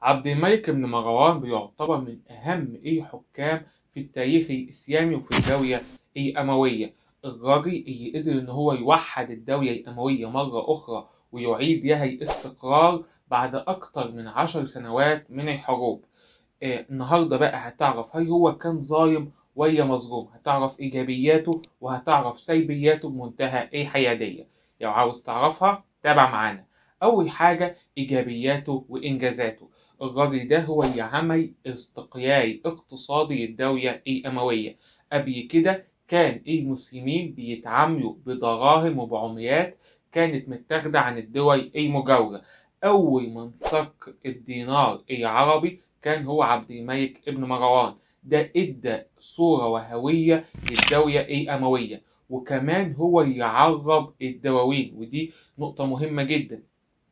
عبد الملك بن مروان بيعتبر من أهم إيه حكام في التاريخ الإسلامي وفي الدولة الأموية الراجل اللي قدر إن هو يوحد الدولة الأموية مرة أخرى ويعيد لها الاستقرار بعد أكتر من عشر سنوات من الحروب آه النهاردة بقى هتعرف هل هو كان ظالم ولا مظلوم هتعرف إيجابياته وهتعرف سلبياته بمنتهى الحيادية لو عاوز تعرفها تابع معانا أول حاجة إيجابياته وإنجازاته الراجل ده هو اللي عمل استقلال اقتصادي للدولة الأموية قبل كده كان المسلمين بيتعاملوا بدراهم وبعملات كانت متاخدة عن الدول المجاورة أول من صك الدينار العربي كان هو عبد الملك ابن مروان ده ادى صورة وهوية للدولة الأموية وكمان هو اللي عرب الدواوين ودي نقطة مهمة جدا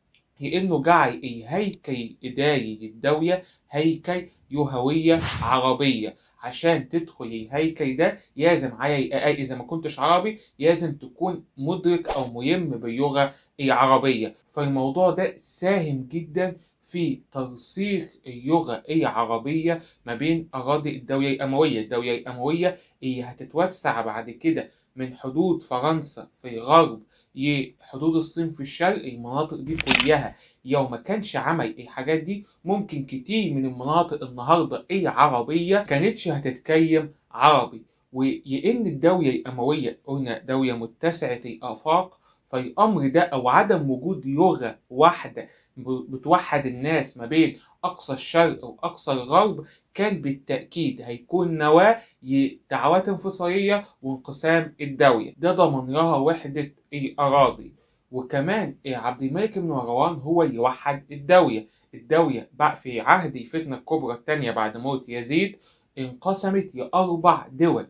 لأنه جعل الهيكل الإداري للدولة هيكل له هوية عربية عشان تدخل الهيكل ده لازم على الأقل إذا ما كنتش عربي لازم تكون مدرك أو ملم باللغة العربية فالموضوع ده ساهم جدا في ترسيخ اللغة العربية ما بين أراضي الدولة الأموية الدولة الأموية اللي هتتوسع بعد كده من حدود فرنسا في الغرب لحدود الصين في الشرق المناطق دي كلها لو ما كانش عمل الحاجات دي ممكن كتير من المناطق النهارده العربيه كانتش هتتكلم عربي ولان الدوله الامويه قلنا دوله متسعه الافاق فالامر ده او عدم وجود لغه واحده بتوحد الناس ما بين اقصى الشرق واقصى الغرب كان بالتاكيد هيكون نواه لدعوات انفصاليه وانقسام الدوله ده ضمن لها وحده الاراضي وكمان عبد الملك بن مروان هو اللي وحد الدولة الدولة بقى في عهد الفتنة الكبرى الثانية بعد موت يزيد انقسمت لأربع دول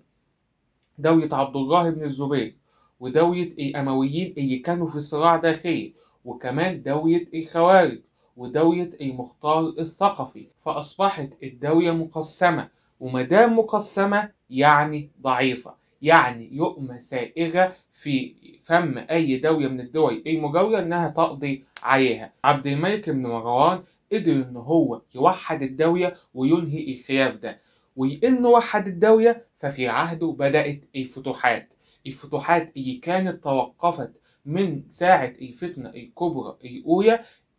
دولة عبد الله بن الزبير ودولة الأمويين اللي كانوا في صراع داخلي وكمان دولة الخوارج ودولة المختار الثقفي فأصبحت الدولة مقسمة ومدام مقسمة يعني ضعيفة يعني لقمة سائغة في فم أي دولة من الدول المجاورة إنها تقضي عليها عبد الملك بن مروان قدر إن هو يوحد الدولة وينهي الخلاف ده وإنه وحد الدولة ففي عهده بدأت الفتوحات الفتوحات اللي كانت توقفت من ساعة الفتنة الكبرى الأولى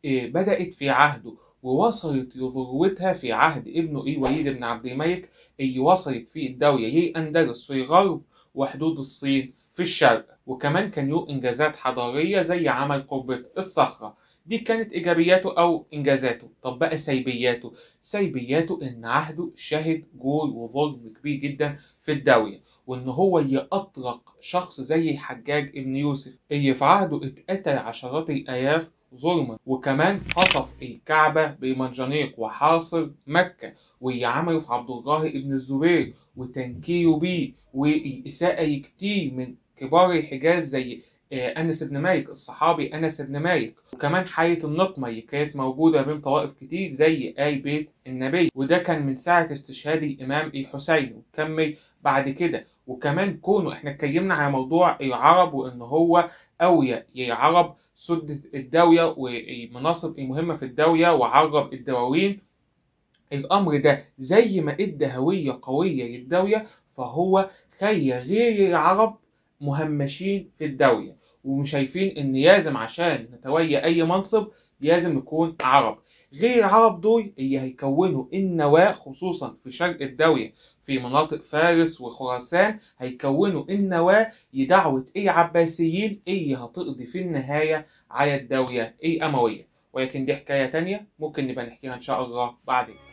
بدأت في عهده ووصلت لذروتها في عهد ابنه الوليد بن عبد الملك اللي وصلت فيه الدولة للأندلس في الغرب وحدود الصين في الشرق وكمان كان له إنجازات حضارية زي عمل قبة الصخرة دي كانت إيجابياته أو إنجازاته طب بقى سلبياته سلبياته إن عهده شهد جور وظلم كبير جدا في الدولة وإن هو اللي أطلق شخص زي الحجاج ابن يوسف اللي في عهده اتقتل عشرات الآلاف ظلما وكمان خطف الكعبة بمنجنيق وحاصر مكة واللي عمله في عبد الله ابن الزبير وتنكيله بيه والإساءة كتير من كبار الحجاز زي أنس بن مالك الصحابي أنس بن مالك وكمان حية النقمة اللي كانت موجودة بين طوائف كتير زي آل بيت النبي وده كان من ساعة استشهاد الإمام الحسين وكمل بعد كده وكمان كونه احنا اتكلمنا على موضوع العرب وان هو أولى للعرب سد الدولة والمناصب المهمة في الدولة وعرب الدواوين الأمر ده زي ما إدى هوية قوية للدولة فهو خلى غير العرب مهمشين في الدولة وشايفين إن لازم عشان نتولى أي منصب لازم نكون عرب غير العرب دول اللي هيكونوا النواة خصوصا في شرق الدولة في مناطق فارس وخراسان هيكونوا النواة لدعوة العباسيين اللي هتقضي في النهاية على الدولة الأموية ولكن دي حكاية تانية ممكن نبقى نحكيها إن شاء الله بعدين